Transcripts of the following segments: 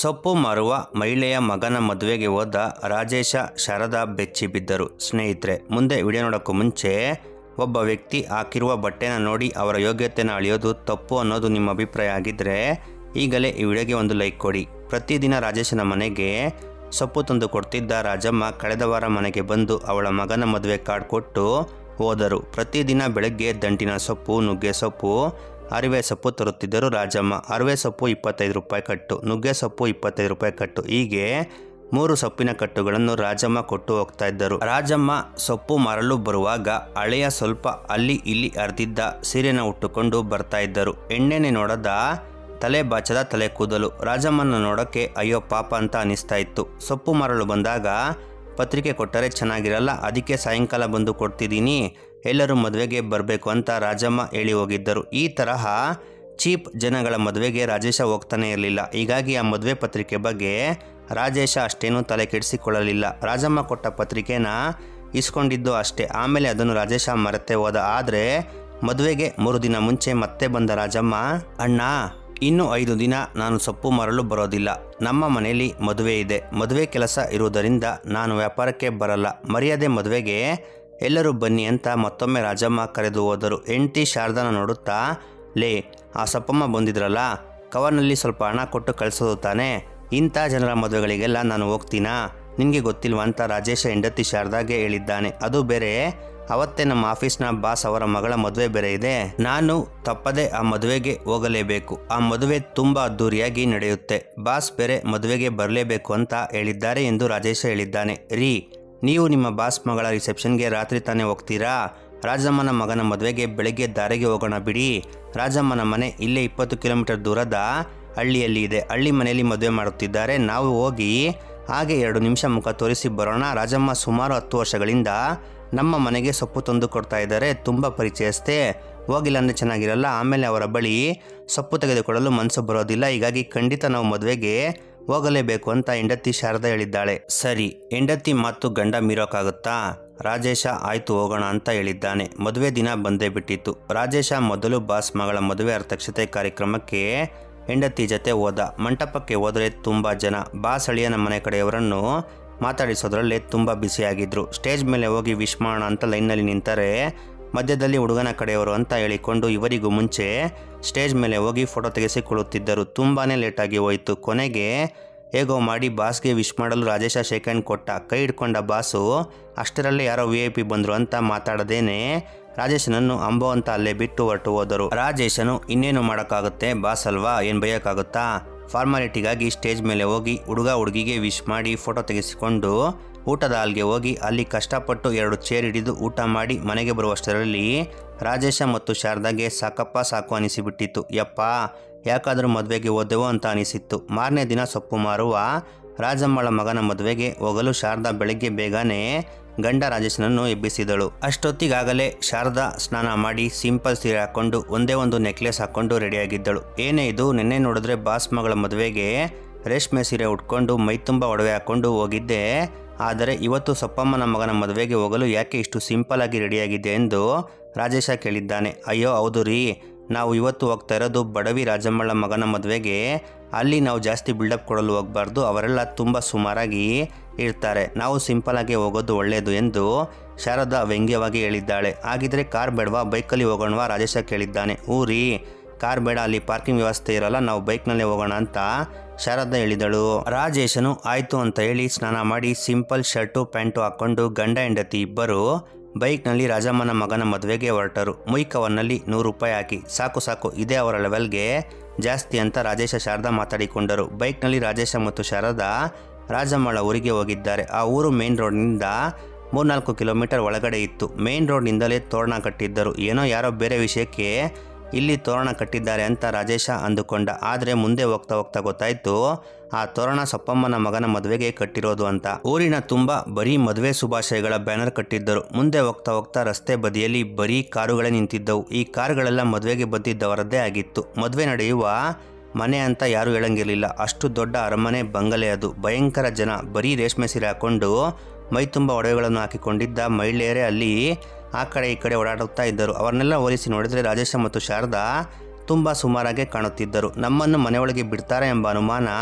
ಸೊಪ್ಪು ಮಾರುವ ಮಹಿಳೆಯ ಮಗನ ಮದುವೆಗೆ ಹೋದ ರಾಜೇಶ ಶಾರದಾ ಬೆಚ್ಚಿ ಬಿದ್ದರು ಸ್ನೇಹಿತರೆ ಮುಂದೆ ವಿಡಿಯೋ ನೋಡೋಕ್ಕೂ ಮುಂಚೆ ಒಬ್ಬ ವ್ಯಕ್ತಿ ಹಾಕಿರುವ ಬಟ್ಟೆನ ನೋಡಿ ಅವರ ಯೋಗ್ಯತೆನ ಅಳಿಯೋದು ತಪ್ಪು ಅನ್ನೋದು ನಿಮ್ಮ ಅಭಿಪ್ರಾಯ ಆಗಿದ್ದರೆ ಈಗಲೇ ಈ ವಿಡಿಯೋಗೆ ಒಂದು ಲೈಕ್ ಕೊಡಿ ಪ್ರತಿದಿನ ರಾಜೇಶನ ಮನೆಗೆ ಸೊಪ್ಪು ತಂದು ಕೊಡ್ತಿದ್ದ ರಾಜಮ್ಮ ಕಳೆದ ವಾರ ಮನೆಗೆ ಬಂದು ಅವಳ ಮಗನ ಮದುವೆ ಕಾರ್ಡ್ ಕೊಟ್ಟು ಹೋದರು ಪ್ರತಿದಿನ ಬೆಳಗ್ಗೆ ದಂಟಿನ ಸೊಪ್ಪು ನುಗ್ಗೆ ಸೊಪ್ಪು ಅರಿವೆ ಸೊಪ್ಪು ತರುತ್ತಿದ್ದರು ರಾಜಮ್ಮ ಅರಿವೆ ಸೊಪ್ಪು ಇಪ್ಪತ್ತೈದು ರೂಪಾಯಿ ಕಟ್ಟು ನುಗ್ಗೆ ಸೊಪ್ಪು ಇಪ್ಪತ್ತೈದು ರೂಪಾಯಿ ಕಟ್ಟು ಹೀಗೆ ಮೂರು ಸೊಪ್ಪಿನ ಕಟ್ಟುಗಳನ್ನು ರಾಜಮ್ಮ ಕೊಟ್ಟು ಹೋಗ್ತಾ ಇದ್ದರು ರಾಜಮ್ಮ ಸೊಪ್ಪು ಮಾರಲು ಬರುವಾಗ ಹಳೆಯ ಸ್ವಲ್ಪ ಅಲ್ಲಿ ಇಲ್ಲಿ ಅರ್ದಿದ್ದ ಸೀರೆನ ಉಟ್ಟುಕೊಂಡು ಬರ್ತಾ ಇದ್ದರು ಎಣ್ಣೆನೆ ನೋಡದ ತಲೆ ಬಾಚದ ತಲೆ ಕೂದಲು ರಾಜಮ್ಮನ ನೋಡೋಕ್ಕೆ ಅಯ್ಯೋ ಪಾಪ ಅಂತ ಅನಿಸ್ತಾ ಇತ್ತು ಸೊಪ್ಪು ಮಾರಲು ಬಂದಾಗ ಪತ್ರಿಕೆ ಕೊಟ್ಟರೆ ಚೆನ್ನಾಗಿರಲ್ಲ ಅದಕ್ಕೆ ಸಾಯಂಕಾಲ ಬಂದು ಕೊಡ್ತಿದ್ದೀನಿ ಎಲ್ಲರೂ ಮದುವೆಗೆ ಬರಬೇಕು ಅಂತ ರಾಜಮ್ಮ ಹೇಳಿ ಹೋಗಿದ್ದರು ಈ ತರಹ ಚೀಪ್ ಜನಗಳ ಮದುವೆಗೆ ರಾಜೇಶ ಹೋಗ್ತಾನೆ ಇರಲಿಲ್ಲ ಹೀಗಾಗಿ ಆ ಮದುವೆ ಪತ್ರಿಕೆ ಬಗ್ಗೆ ರಾಜೇಶ ಅಷ್ಟೇನೂ ತಲೆ ಕೆಡಿಸಿಕೊಳ್ಳಲಿಲ್ಲ ರಾಜಮ್ಮ ಕೊಟ್ಟ ಪತ್ರಿಕೆನ ಇಸ್ಕೊಂಡಿದ್ದು ಅಷ್ಟೇ ಆಮೇಲೆ ಅದನ್ನು ರಾಜೇಶ ಮರೆತೇ ಹೋದ ಆದರೆ ಮದುವೆಗೆ ಮೂರು ದಿನ ಮುಂಚೆ ಮತ್ತೆ ಬಂದ ರಾಜಮ್ಮ ಅಣ್ಣ ಇನ್ನು ಐದು ದಿನ ನಾನು ಸೊಪ್ಪು ಮಾರಲು ಬರೋದಿಲ್ಲ ನಮ್ಮ ಮನೆಯಲ್ಲಿ ಮದುವೆ ಇದೆ ಮದುವೆ ಕೆಲಸ ಇರುವುದರಿಂದ ನಾನು ವ್ಯಾಪಾರಕ್ಕೆ ಬರಲ್ಲ ಮರ್ಯಾದೆ ಮದುವೆಗೆ ಎಲ್ಲರೂ ಬನ್ನಿ ಅಂತ ಮತ್ತೊಮ್ಮೆ ರಾಜಮ್ಮ ಕರೆದು ಹೋದರು ಹೆಂಡತಿ ಶಾರದಾನ ನೋಡುತ್ತಾ ಲೇ ಆ ಸಪ್ಪಮ್ಮ ಬಂದಿದ್ರಲ್ಲ ಕವರ್ನಲ್ಲಿ ಸ್ವಲ್ಪ ಹಣ ಕೊಟ್ಟು ಕಳಿಸೋದು ತಾನೇ ಇಂಥ ಜನರ ಮದುವೆಗಳಿಗೆಲ್ಲ ನಾನು ಹೋಗ್ತೀನಾ ನಿನಗೆ ಗೊತ್ತಿಲ್ವಾ ಅಂತ ರಾಜೇಶ ಹೆಂಡತಿ ಶಾರದಾಗೆ ಹೇಳಿದ್ದಾನೆ ಅದು ಬೇರೆ ಅವತ್ತೇ ನಮ್ಮ ಆಫೀಸ್ನ ಬಾಸ್ ಅವರ ಮಗಳ ಮದುವೆ ಬೇರೆ ಇದೆ ನಾನು ತಪ್ಪದೆ ಆ ಮದುವೆಗೆ ಹೋಗಲೇಬೇಕು ಆ ಮದುವೆ ತುಂಬ ಅದ್ದೂರಿಯಾಗಿ ನಡೆಯುತ್ತೆ ಬಾಸ್ ಬೇರೆ ಮದುವೆಗೆ ಬರಲೇಬೇಕು ಅಂತ ಹೇಳಿದ್ದಾರೆ ಎಂದು ರಾಜೇಶ ಹೇಳಿದ್ದಾನೆ ರೀ ನೀವು ನಿಮ್ಮ ಬಾಸ್ ಮಗಳ ರಿಸೆಪ್ಷನ್ಗೆ ರಾತ್ರಿ ತಾನೇ ಹೋಗ್ತೀರಾ ರಾಜಮ್ಮನ ಮಗನ ಮದುವೆಗೆ ಬೆಳಗ್ಗೆ ದಾರಿಗೆ ಹೋಗೋಣ ಬಿಡಿ ರಾಜಮ್ಮನ ಮನೆ ಇಲ್ಲೇ ಇಪ್ಪತ್ತು ಕಿಲೋಮೀಟರ್ ದೂರದ ಹಳ್ಳಿಯಲ್ಲಿ ಇದೆ ಹಳ್ಳಿ ಮನೆಯಲ್ಲಿ ಮದುವೆ ಮಾಡುತ್ತಿದ್ದಾರೆ ನಾವು ಹೋಗಿ ಹಾಗೆ ಎರಡು ನಿಮಿಷ ಮುಖ ತೋರಿಸಿ ಬರೋಣ ರಾಜಮ್ಮ ಸುಮಾರು ಹತ್ತು ವರ್ಷಗಳಿಂದ ನಮ್ಮ ಮನೆಗೆ ಸೊಪ್ಪು ತಂದು ಕೊಡ್ತಾ ಇದ್ದಾರೆ ತುಂಬ ಪರಿಚಯಸ್ಥೆ ಹೋಗಿಲ್ಲ ಅಂದರೆ ಚೆನ್ನಾಗಿರಲ್ಲ ಆಮೇಲೆ ಅವರ ಬಳಿ ಸೊಪ್ಪು ತೆಗೆದುಕೊಳ್ಳಲು ಮನಸ್ಸು ಬರೋದಿಲ್ಲ ಹೀಗಾಗಿ ಖಂಡಿತ ನಾವು ಮದುವೆಗೆ ಹೋಗಲೇಬೇಕು ಅಂತ ಹೆಂಡತಿ ಶಾರದಾ ಹೇಳಿದ್ದಾಳೆ ಸರಿ ಹೆಂಡತಿ ಮಾತು ಗಂಡ ಮೀರೋಕ್ಕಾಗುತ್ತಾ ರಾಜೇಶ ಆಯ್ತು ಹೋಗೋಣ ಅಂತ ಹೇಳಿದ್ದಾನೆ ಮದುವೆ ದಿನ ಬಂದೇ ಬಿಟ್ಟಿತ್ತು ರಾಜೇಶ ಮೊದಲು ಬಾಸ್ ಮಗಳ ಮದುವೆ ಅರ್ಥಕ್ಷತೆ ಕಾರ್ಯಕ್ರಮಕ್ಕೆ ಹೆಂಡತಿ ಜೊತೆ ಹೋದ ಮಂಟಪಕ್ಕೆ ಹೋದರೆ ತುಂಬ ಜನ ಬಾಸ್ ಅಳಿಯನ ಮನೆ ಕಡೆಯವರನ್ನು ಮಾತಾಡಿಸೋದ್ರಲ್ಲೇ ತುಂಬ ಬ್ಯುಸಿಯಾಗಿದ್ರು ಸ್ಟೇಜ್ ಮೇಲೆ ಹೋಗಿ ವಿಶ್ ಮಾಡೋಣ ಅಂತ ಲೈನ್ನಲ್ಲಿ ನಿಂತರೆ ಮಧ್ಯದಲ್ಲಿ ಹುಡುಗನ ಕಡೆಯವರು ಅಂತ ಹೇಳಿಕೊಂಡು ಇವರಿಗೂ ಮುಂಚೆ ಸ್ಟೇಜ್ ಮೇಲೆ ಹೋಗಿ ಫೋಟೋ ತೆಗೆಸಿಕೊಳ್ಳುತ್ತಿದ್ದರು ತುಂಬಾ ಲೇಟಾಗಿ ಹೋಯಿತು ಕೊನೆಗೆ ಹೇಗೋ ಮಾಡಿ ಬಾಸ್ಗೆ ವಿಶ್ ಮಾಡಲು ರಾಜೇಶ ಶೇಕ್ ಹ್ಯಾಂಡ್ ಕೊಟ್ಟ ಕೈ ಹಿಡ್ಕೊಂಡ ಬಾಸು ಅಷ್ಟರಲ್ಲೇ ಯಾರೋ ವಿ ಐ ಪಿ ಬಂದರು ಅಂತ ಮಾತಾಡದೇನೆ ರಾಜೇಶನನ್ನು ಅಂಬೋ ಅಂತ ಅಲ್ಲೇ ಬಿಟ್ಟು ಹೊರಟು ಹೋದರು ರಾಜೇಶನು ಇನ್ನೇನು ಮಾಡೋಕ್ಕಾಗುತ್ತೆ ಬಾಸ್ ಅಲ್ವಾ ಏನು ಬೈಯೋಕ್ಕಾಗುತ್ತಾ ಫಾರ್ಮಾಲಿಟಿಗಾಗಿ ಸ್ಟೇಜ್ ಮೇಲೆ ಹೋಗಿ ಹುಡುಗ ಹುಡುಗಿಗೆ ವಿಶ್ ಮಾಡಿ ಫೋಟೋ ತೆಗೆಸಿಕೊಂಡು ಊಟದ ಹಾಲ್ಗೆ ಹೋಗಿ ಅಲ್ಲಿ ಕಷ್ಟಪಟ್ಟು ಎರಡು ಚೇರ್ ಹಿಡಿದು ಊಟ ಮಾಡಿ ಮನೆಗೆ ಬರುವಷ್ಟರಲ್ಲಿ ರಾಜೇಶ ಮತ್ತು ಶಾರದಾಗೆ ಸಾಕಪ್ಪ ಸಾಕು ಅನಿಸಿಬಿಟ್ಟಿತ್ತು ಯಪ್ಪ ಯಾಕಾದರೂ ಮದುವೆಗೆ ಹೋದೆವೋ ಅಂತ ಅನಿಸಿತ್ತು ಮಾರನೇ ದಿನ ಸೊಪ್ಪು ಮಾರುವ ರಾಜಮ್ಮಳ ಮಗನ ಮದುವೆಗೆ ಹೋಗಲು ಶಾರದಾ ಬೆಳಗ್ಗೆ ಬೇಗನೆ ಗಂಡ ರಾಜೇಶನನ್ನು ಎಬ್ಬಿಸಿದಳು ಅಷ್ಟೊತ್ತಿಗಾಗಲೇ ಶಾರದಾ ಸ್ನಾನ ಮಾಡಿ ಸಿಂಪಲ್ ಸೀರೆ ಹಾಕೊಂಡು ಒಂದೇ ಒಂದು ನೆಕ್ಲೆಸ್ ಹಾಕೊಂಡು ರೆಡಿಯಾಗಿದ್ದಳು ಏನೇ ಇದು ನಿನ್ನೆ ನೋಡಿದ್ರೆ ಬಾಸ್ ಮಗಳ ಮದುವೆಗೆ ರೇಷ್ಮೆ ಸೀರೆ ಉಟ್ಕೊಂಡು ಮೈತುಂಬ ಒಡವೆ ಹಾಕೊಂಡು ಹೋಗಿದ್ದೆ ಆದರೆ ಇವತ್ತು ಸೊಪ್ಪಮ್ಮನ ಮಗನ ಮದುವೆಗೆ ಹೋಗಲು ಯಾಕೆ ಇಷ್ಟು ಸಿಂಪಲ್ ಆಗಿ ರೆಡಿಯಾಗಿದೆ ಎಂದು ರಾಜೇಶ ಕೇಳಿದ್ದಾನೆ ಅಯ್ಯೋ ಹೌದು ರೀ ನಾವು ಇವತ್ತು ಹೋಗ್ತಾ ಇರೋದು ಬಡವಿ ರಾಜಮ್ಮಳ ಮಗನ ಮದುವೆಗೆ ಅಲ್ಲಿ ನಾವು ಜಾಸ್ತಿ ಬಿಲ್ಡಪ್ ಕೊಡಲು ಹೋಗಬಾರ್ದು ಅವರೆಲ್ಲ ತುಂಬ ಸುಮಾರಾಗಿ ಇರ್ತಾರೆ ನಾವು ಸಿಂಪಲಾಗಿ ಹೋಗೋದು ಒಳ್ಳೆಯದು ಎಂದು ಶಾರದಾ ವ್ಯಂಗ್ಯವಾಗಿ ಹೇಳಿದ್ದಾಳೆ ಹಾಗಿದ್ರೆ ಕಾರ್ ಬೇಡವಾ ಬೈಕಲ್ಲಿ ಹೋಗೋಣವಾ ರಾಜೇಶ ಕೇಳಿದ್ದಾನೆ ಊರಿ ಕಾರ್ ಬೇಡ ಅಲ್ಲಿ ಪಾರ್ಕಿಂಗ್ ವ್ಯವಸ್ಥೆ ಇರಲ್ಲ ನಾವು ಬೈಕ್ನಲ್ಲೇ ಹೋಗೋಣ ಅಂತ ಶಾರದಾ ಹೇಳಿದಳು ರಾಜೇಶನು ಆಯಿತು ಅಂತ ಹೇಳಿ ಸ್ನಾನ ಮಾಡಿ ಸಿಂಪಲ್ ಶರ್ಟು ಪ್ಯಾಂಟು ಹಾಕ್ಕೊಂಡು ಗಂಡ ಹೆಂಡತಿ ಇಬ್ಬರು ಬೈಕ್ನಲ್ಲಿ ರಾಜಮ್ಮನ ಮಗನ ಮದುವೆಗೆ ಹೊರಟರು ಮುಯ್ಕವನ್ನಲ್ಲಿ ನೂರು ರೂಪಾಯಿ ಹಾಕಿ ಸಾಕು ಸಾಕು ಇದೇ ಅವರ ಲೆವೆಲ್ಗೆ ಜಾಸ್ತಿ ಅಂತ ರಾಜೇಶ ಶಾರದಾ ಮಾತಾಡಿಕೊಂಡರು ಬೈಕ್ನಲ್ಲಿ ರಾಜೇಶ ಮತ್ತು ಶಾರದಾ ರಾಜಮ್ಮಳ ಊರಿಗೆ ಹೋಗಿದ್ದಾರೆ ಆ ಊರು ಮೇನ್ ರೋಡ್ನಿಂದ ಮೂರ್ನಾಲ್ಕು ಕಿಲೋಮೀಟರ್ ಒಳಗಡೆ ಇತ್ತು ಮೇನ್ ರೋಡ್ನಿಂದಲೇ ತೋರಣ ಕಟ್ಟಿದ್ದರು ಏನೋ ಯಾರೋ ಬೇರೆ ವಿಷಯಕ್ಕೆ ಇಲ್ಲಿ ತೋರಣ ಕಟ್ಟಿದ್ದಾರೆ ಅಂತ ರಾಜೇಶ ಅಂದುಕೊಂಡ ಆದರೆ ಮುಂದೆ ಹೋಗ್ತಾ ಹೋಗ್ತಾ ಗೊತ್ತಾಯ್ತು ಆ ತೋರಣ ಸೊಪ್ಪಮ್ಮನ ಮಗನ ಮದುವೆಗೆ ಕಟ್ಟಿರೋದು ಅಂತ ಊರಿನ ತುಂಬ ಬರೀ ಮದುವೆ ಶುಭಾಶಯಗಳ ಬ್ಯಾನರ್ ಕಟ್ಟಿದ್ದರು ಮುಂದೆ ಹೋಗ್ತಾ ಹೋಗ್ತಾ ರಸ್ತೆ ಬದಿಯಲ್ಲಿ ಬರೀ ಕಾರುಗಳೇ ನಿಂತಿದ್ದವು ಈ ಕಾರುಗಳೆಲ್ಲ ಮದುವೆಗೆ ಬಂದಿದ್ದವರದ್ದೇ ಆಗಿತ್ತು ಮದುವೆ ನಡೆಯುವ ಮನೆ ಅಂತ ಯಾರೂ ಹೇಳಂಗಿರಲಿಲ್ಲ ಅಷ್ಟು ದೊಡ್ಡ ಅರಮನೆ ಬಂಗಲೆ ಅದು ಭಯಂಕರ ಜನ ಬರೀ ರೇಷ್ಮೆ ಸೀರೆ ಹಾಕೊಂಡು ಮೈ ತುಂಬ ಒಡವೆಗಳನ್ನು ಹಾಕಿಕೊಂಡಿದ್ದ ಮಹಿಳೆಯರೇ ಅಲ್ಲಿ ಆ ಕಡೆ ಈ ಕಡೆ ಓಡಾಡುತ್ತಾ ಇದ್ದರು ಅವರನ್ನೆಲ್ಲ ಹೋಲಿಸಿ ನೋಡಿದರೆ ರಾಜೇಶ ಮತ್ತು ಶಾರದಾ ತುಂಬ ಸುಮಾರಾಗೆ ಕಾಣುತ್ತಿದ್ದರು ನಮ್ಮನ್ನು ಮನೆಯೊಳಗೆ ಬಿಡ್ತಾರೆ ಎಂಬ ಅನುಮಾನ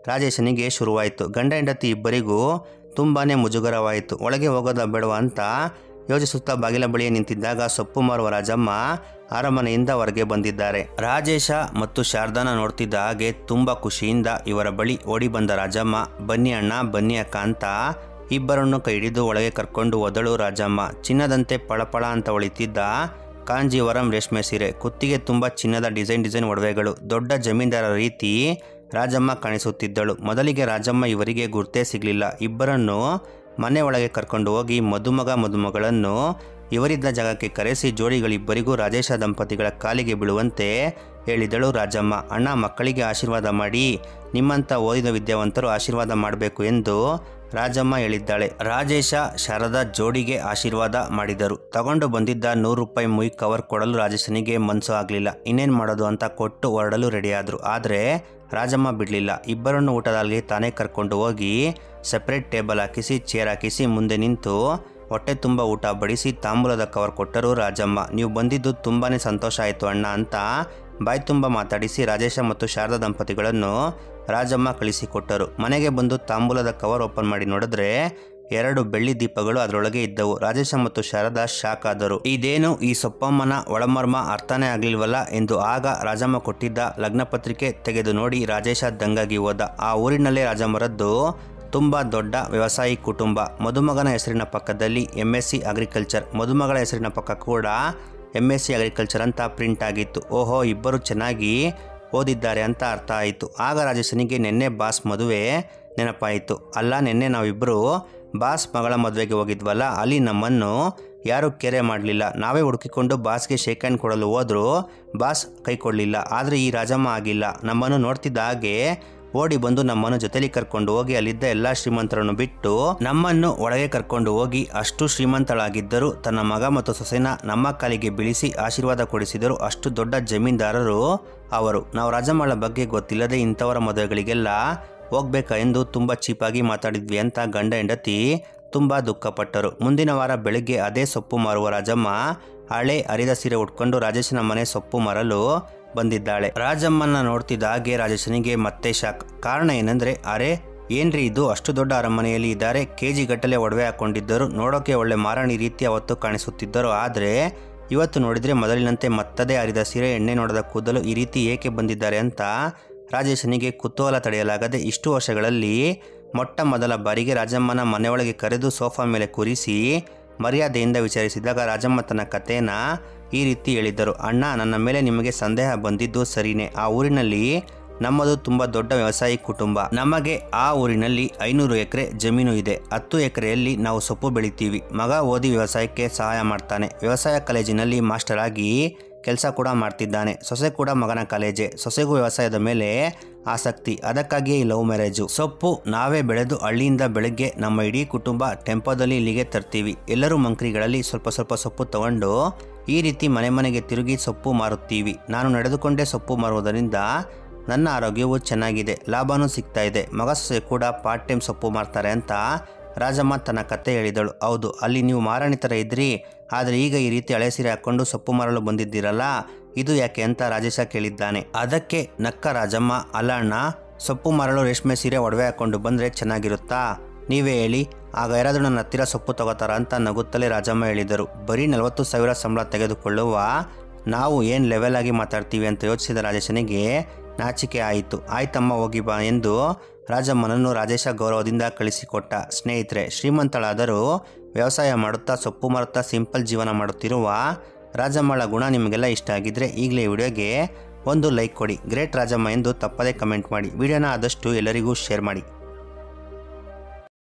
ರಾಜೇಶನಿಗೆ ಶುರುವಾಯಿತು ಗಂಡ ಹೆಂಡತಿ ಇಬ್ಬರಿಗೂ ತುಂಬಾನೇ ಮುಜುಗರವಾಯಿತು ಒಳಗೆ ಹೋಗೋದ ಬೇಡವಾ ಅಂತ ಯೋಚಿಸುತ್ತಾ ಬಾಗಿಲ ಬಳಿಯೇ ನಿಂತಿದ್ದಾಗ ಸೊಪ್ಪು ಮಾರುವ ರಾಜಮ್ಮ ಅರಮನೆಯಿಂದ ಹೊರಗೆ ಬಂದಿದ್ದಾರೆ ರಾಜೇಶ ಮತ್ತು ಶಾರದಾನ ನೋಡ್ತಿದ್ದ ಹಾಗೆ ತುಂಬಾ ಖುಷಿಯಿಂದ ಇವರ ಬಳಿ ಓಡಿ ಬಂದ ರಾಜಮ್ಮ ಬನ್ನಿ ಅಣ್ಣ ಬನ್ನಿ ಅಕ್ಕ ಅಂತ ಇಬ್ಬರನ್ನು ಕೈ ಹಿಡಿದು ಒಳಗೆ ಕರ್ಕೊಂಡು ಹೋದಳು ರಾಜಮ್ಮ ಚಿನ್ನದಂತೆ ಪಳಪಳ ಅಂತ ಹೊಳಿತಿದ್ದ ಕಾಂಜೀವರಂ ರೇಷ್ಮೆ ಸೀರೆ ಕುತ್ತಿಗೆ ತುಂಬ ಚಿನ್ನದ ಡಿಸೈನ್ ಡಿಸೈನ್ ಒಡವೆಗಳು ದೊಡ್ಡ ಜಮೀನ್ದಾರ ರೀತಿ ರಾಜಮ್ಮ ಕಾಣಿಸುತ್ತಿದ್ದಳು ಮೊದಲಿಗೆ ರಾಜಮ್ಮ ಇವರಿಗೆ ಗುರ್ತೇ ಸಿಗಲಿಲ್ಲ ಇಬ್ಬರನ್ನು ಮನೆ ಒಳಗೆ ಕರ್ಕೊಂಡು ಹೋಗಿ ಮದುಮಗ ಮದುಮಗಳನ್ನು ಇವರಿದ್ದ ಜಾಗಕ್ಕೆ ಕರೆಸಿ ಜೋಡಿಗಳಿಬ್ಬರಿಗೂ ರಾಜೇಶ ದಂಪತಿಗಳ ಕಾಲಿಗೆ ಬೀಳುವಂತೆ ಹೇಳಿದಳು ರಾಜಮ್ಮ ಅಣ್ಣ ಮಕ್ಕಳಿಗೆ ಆಶೀರ್ವಾದ ಮಾಡಿ ನಿಮ್ಮಂಥ ಓದಿದ ವಿದ್ಯಾವಂತರು ಆಶೀರ್ವಾದ ಮಾಡಬೇಕು ಎಂದು ರಾಜಮ್ಮ ಹೇಳಿದ್ದಾಳೆ ರಾಜೇಶ ಶಾರದಾ ಜೋಡಿಗೆ ಆಶೀರ್ವಾದ ಮಾಡಿದರು ತಗೊಂಡು ಬಂದಿದ್ದ ನೂರು ರೂಪಾಯಿ ಮುಯ್ ಕವರ್ ಕೊಡಲು ರಾಜೇಶನಿಗೆ ಮನಸ್ಸು ಆಗಲಿಲ್ಲ ಇನ್ನೇನು ಮಾಡೋದು ಅಂತ ಕೊಟ್ಟು ಹೊರಡಲು ರೆಡಿಯಾದರು ಆದರೆ ರಾಜಮ್ಮ ಬಿಡಲಿಲ್ಲ ಇಬ್ಬರನ್ನು ಊಟದಲ್ಲಿ ತಾನೇ ಕರ್ಕೊಂಡು ಹೋಗಿ ಸೆಪರೇಟ್ ಟೇಬಲ್ ಹಾಕಿಸಿ ಚೇರ್ ಹಾಕಿಸಿ ಮುಂದೆ ನಿಂತು ಹೊಟ್ಟೆ ತುಂಬ ಊಟ ಬಡಿಸಿ ತಾಂಬೂಲದ ಕವರ್ ಕೊಟ್ಟರು ರಾಜಮ್ಮ ನೀವು ಬಂದಿದ್ದು ತುಂಬಾನೇ ಸಂತೋಷ ಆಯಿತು ಅಣ್ಣ ಅಂತ ಬಾಯಿ ತುಂಬ ಮಾತಾಡಿಸಿ ರಾಜೇಶ ಮತ್ತು ಶಾರದಾ ದಂಪತಿಗಳನ್ನು ರಾಜಮ್ಮ ಕಳಿಸಿಕೊಟ್ಟರು ಮನೆಗೆ ಬಂದು ತಾಂಬೂಲದ ಕವರ್ ಓಪನ್ ಮಾಡಿ ನೋಡಿದ್ರೆ ಎರಡು ಬೆಳ್ಳಿ ದೀಪಗಳು ಅದರೊಳಗೆ ಇದ್ದವು ರಾಜೇಶ ಮತ್ತು ಶಾರದಾ ಶಾಕ್ ಆದರು ಇದೇನು ಈ ಸೊಪ್ಪಮ್ಮನ ಒಳಮರ್ಮ ಅರ್ಥನೇ ಆಗ್ಲಿಲ್ವಲ್ಲ ಎಂದು ಆಗ ರಾಜಮ್ಮ ಕೊಟ್ಟಿದ್ದ ಲಗ್ನ ಪತ್ರಿಕೆ ತೆಗೆದು ನೋಡಿ ರಾಜೇಶ ದಂಗಾಗಿ ಹೋದ ಆ ಊರಿನಲ್ಲೇ ರಾಜಮ್ಮರದ್ದು ತುಂಬ ದೊಡ್ಡ ವ್ಯವಸಾಯಿ ಕುಟುಂಬ ಮದುಮಗನ ಹೆಸರಿನ ಪಕ್ಕದಲ್ಲಿ ಎಮ್ ಎಸ್ ಸಿ ಅಗ್ರಿಕಲ್ಚರ್ ಮದುಮಗಳ ಹೆಸರಿನ ಪಕ್ಕ ಕೂಡ ಎಮ್ ಎಸ್ ಸಿ ಅಗ್ರಿಕಲ್ಚರ್ ಅಂತ ಪ್ರಿಂಟ್ ಆಗಿತ್ತು ಓಹೋ ಇಬ್ಬರು ಚೆನ್ನಾಗಿ ಓದಿದ್ದಾರೆ ಅಂತ ಅರ್ಥ ಆಯಿತು ಆಗ ರಾಜೇಶನಿಗೆ ನಿನ್ನೆ ಬಾಸ್ ಮದುವೆ ನೆನಪಾಯಿತು ಅಲ್ಲ ನಿನ್ನೆ ನಾವಿಬ್ಬರು ಬಾಸ್ ಮಗಳ ಮದುವೆಗೆ ಹೋಗಿದ್ವಲ್ಲ ಅಲ್ಲಿ ನಮ್ಮನ್ನು ಯಾರೂ ಕೆರೆ ಮಾಡಲಿಲ್ಲ ನಾವೇ ಹುಡುಕಿಕೊಂಡು ಬಾಸ್ಗೆ ಶೇಕ್ ಹ್ಯಾಂಡ್ ಕೊಡಲು ಹೋದರೂ ಬಾಸ್ ಕೈ ಕೊಡಲಿಲ್ಲ ಆದರೆ ಈ ರಾಜಮ್ಮ ಆಗಿಲ್ಲ ನಮ್ಮನ್ನು ನೋಡ್ತಿದ್ದ ಹಾಗೆ ಓಡಿ ಬಂದು ನಮ್ಮನ್ನು ಜೊತೆಲಿ ಕರ್ಕೊಂಡು ಹೋಗಿ ಅಲ್ಲಿದ್ದ ಎಲ್ಲ ಶ್ರೀಮಂತರನ್ನು ಬಿಟ್ಟು ನಮ್ಮನ್ನು ಒಳಗೆ ಕರ್ಕೊಂಡು ಹೋಗಿ ಅಷ್ಟು ಶ್ರೀಮಂತಳಾಗಿದ್ದರು ತನ್ನ ಮಗ ಮತ್ತು ಸೊಸೆನ ನಮ್ಮ ಕಾಲಿಗೆ ಬೀಳಿಸಿ ಆಶೀರ್ವಾದ ಕೊಡಿಸಿದರು ಅಷ್ಟು ದೊಡ್ಡ ಜಮೀನ್ದಾರರು ಅವರು ನಾವು ರಾಜಮ್ಮಳ ಬಗ್ಗೆ ಗೊತ್ತಿಲ್ಲದೆ ಇಂಥವರ ಮದುವೆಗಳಿಗೆಲ್ಲ ಹೋಗ್ಬೇಕಾ ಎಂದು ತುಂಬ ಚೀಪಾಗಿ ಮಾತಾಡಿದ್ವಿ ಅಂತ ಗಂಡ ಹೆಂಡತಿ ತುಂಬ ದುಃಖಪಟ್ಟರು ಮುಂದಿನ ವಾರ ಬೆಳಗ್ಗೆ ಅದೇ ಸೊಪ್ಪು ಮಾರುವ ರಾಜಮ್ಮ ಹಳೆ ಅರಿದ ಸೀರೆ ಉಟ್ಕೊಂಡು ರಾಜೇಶನ ಮನೆ ಸೊಪ್ಪು ಮಾರಲು ಬಂದಿದ್ದಾಳೆ ರಾಜಮ್ಮನ ನೋಡ್ತಿದ್ದ ಹಾಗೆ ರಾಜೇಶನಿಗೆ ಮತ್ತೆ ಶಾಕ್ ಕಾರಣ ಏನಂದ್ರೆ ಅರೆ ಏನ್ರಿ ಇದು ಅಷ್ಟು ದೊಡ್ಡ ಅರಮನೆಯಲ್ಲಿ ಇದ್ದಾರೆ ಕೆ ಜಿ ಗಟ್ಟಲೆ ಒಡವೆ ಹಾಕೊಂಡಿದ್ದರು ನೋಡೋಕೆ ಒಳ್ಳೆ ಮಾರಾಣಿ ರೀತಿ ಅವತ್ತು ಕಾಣಿಸುತ್ತಿದ್ದರು ಆದರೆ ಇವತ್ತು ನೋಡಿದರೆ ಮೊದಲಿನಂತೆ ಮತ್ತದೇ ಅರಿದ ಸೀರೆ ಎಣ್ಣೆ ನೋಡದ ಕೂದಲು ಈ ರೀತಿ ಏಕೆ ಬಂದಿದ್ದಾರೆ ಅಂತ ರಾಜೇಶನಿಗೆ ಕುತೂಹಲ ತಡೆಯಲಾಗದೆ ಇಷ್ಟು ವರ್ಷಗಳಲ್ಲಿ ಮೊಟ್ಟ ಮೊದಲ ಬಾರಿಗೆ ರಾಜಮ್ಮನ ಮನೆಯೊಳಗೆ ಕರೆದು ಸೋಫಾ ಮೇಲೆ ಕೂರಿಸಿ ಮರ್ಯಾದೆಯಿಂದ ವಿಚಾರಿಸಿದಾಗ ರಾಜಮ್ಮ ತನ್ನ ಕಥೆನ ಈ ರೀತಿ ಹೇಳಿದ್ದರು ಅಣ್ಣ ನನ್ನ ಮೇಲೆ ನಿಮಗೆ ಸಂದೇಹ ಬಂದಿದ್ದು ಸರಿನೇ ಆ ಊರಿನಲ್ಲಿ ನಮ್ಮದು ತುಂಬ ದೊಡ್ಡ ವ್ಯವಸಾಯಿ ಕುಟುಂಬ ನಮಗೆ ಆ ಊರಿನಲ್ಲಿ ಐನೂರು ಎಕರೆ ಜಮೀನು ಇದೆ ಹತ್ತು ಎಕರೆಯಲ್ಲಿ ನಾವು ಸೊಪ್ಪು ಬೆಳಿತೀವಿ ಮಗ ಓದಿ ವ್ಯವಸಾಯಕ್ಕೆ ಸಹಾಯ ಮಾಡ್ತಾನೆ ವ್ಯವಸಾಯ ಕಾಲೇಜಿನಲ್ಲಿ ಮಾಸ್ಟರ್ ಆಗಿ ಕೆಲಸ ಕೂಡ ಮಾಡ್ತಿದ್ದಾನೆ ಸೊಸೆ ಕೂಡ ಮಗನ ಕಾಲೇಜೆ ಸೊಸೆಗೂ ವ್ಯವಸಾಯದ ಮೇಲೆ ಆಸಕ್ತಿ ಅದಕ್ಕಾಗಿಯೇ ಈ ಲವ್ ಮ್ಯಾರೇಜು ಸೊಪ್ಪು ನಾವೇ ಬೆಳೆದು ಹಳ್ಳಿಯಿಂದ ಬೆಳಗ್ಗೆ ನಮ್ಮ ಇಡೀ ಕುಟುಂಬ ಟೆಂಪೋದಲ್ಲಿ ಇಲ್ಲಿಗೆ ತರ್ತೀವಿ ಎಲ್ಲರೂ ಮಂಕ್ರಿಗಳಲ್ಲಿ ಸ್ವಲ್ಪ ಸ್ವಲ್ಪ ಸೊಪ್ಪು ತಗೊಂಡು ಈ ರೀತಿ ಮನೆ ಮನೆಗೆ ತಿರುಗಿ ಸೊಪ್ಪು ಮಾರುತ್ತೀವಿ ನಾನು ನಡೆದುಕೊಂಡೇ ಸೊಪ್ಪು ಮಾರುವುದರಿಂದ ನನ್ನ ಆರೋಗ್ಯವು ಚೆನ್ನಾಗಿದೆ ಲಾಭನೂ ಸಿಗ್ತಾ ಇದೆ ಮಗ ಸೊಸೆ ಕೂಡ ಪಾರ್ಟ್ ಟೈಮ್ ಸೊಪ್ಪು ಮಾರ್ತಾರೆ ಅಂತ ರಾಜಮ್ಮ ತನ್ನ ಕತೆ ಹೇಳಿದಳು ಹೌದು ಅಲ್ಲಿ ನೀವು ಮಾರಾಣಿ ಥರ ಇದ್ರಿ ಆದರೆ ಈಗ ಈ ರೀತಿ ಹಳೆ ಸೀರೆ ಹಾಕ್ಕೊಂಡು ಸೊಪ್ಪು ಮಾರಲು ಬಂದಿದ್ದೀರಲ್ಲ ಇದು ಯಾಕೆ ಅಂತ ರಾಜೇಶ ಕೇಳಿದ್ದಾನೆ ಅದಕ್ಕೆ ನಕ್ಕ ರಾಜಮ್ಮ ಅಲ್ಲ ಅಣ್ಣ ಸೊಪ್ಪು ಮಾರಲು ರೇಷ್ಮೆ ಸೀರೆ ಒಡವೆ ಹಾಕ್ಕೊಂಡು ಬಂದರೆ ಚೆನ್ನಾಗಿರುತ್ತಾ ನೀವೇ ಹೇಳಿ ಆಗ ಯಾರಾದರೂ ನನ್ನ ಹತ್ತಿರ ಸೊಪ್ಪು ತಗೋತಾರ ಅಂತ ನಗುತ್ತಲೇ ರಾಜಮ್ಮ ಹೇಳಿದರು ಬರೀ ನಲವತ್ತು ಸಾವಿರ ಸಂಬಳ ತೆಗೆದುಕೊಳ್ಳುವ ನಾವು ಏನು ಲೆವೆಲ್ ಆಗಿ ಮಾತಾಡ್ತೀವಿ ಅಂತ ಯೋಚಿಸಿದ ರಾಜೇಶನಿಗೆ ನಾಚಿಕೆ ಆಯಿತು ಆಯ್ತಮ್ಮ ಹೋಗಿ ಬಾ ಎಂದು ರಾಜಮ್ಮನನ್ನು ರಾಜೇಶ ಗೌರವದಿಂದ ಕಳಿಸಿಕೊಟ್ಟ ಸ್ನೇಹಿತರೆ ಶ್ರೀಮಂತಳಾದರೂ ವ್ಯವಸಾಯ ಮಾಡುತ್ತಾ ಸೊಪ್ಪು ಮಾರುತ್ತಾ ಸಿಂಪಲ್ ಜೀವನ ಮಾಡುತ್ತಿರುವ ರಾಜಮ್ಮಳ ಗುಣ ನಿಮಗೆಲ್ಲ ಇಷ್ಟ ಆಗಿದ್ರೆ ಈಗಲೇ ವಿಡಿಯೋಗೆ ಒಂದು ಲೈಕ್ ಕೊಡಿ ಗ್ರೇಟ್ ರಾಜಮ್ಮ ಎಂದು ತಪ್ಪದೇ ಕಮೆಂಟ್ ಮಾಡಿ ವಿಡಿಯೋನ ಆದಷ್ಟು ಎಲ್ಲರಿಗೂ ಶೇರ್ ಮಾಡಿ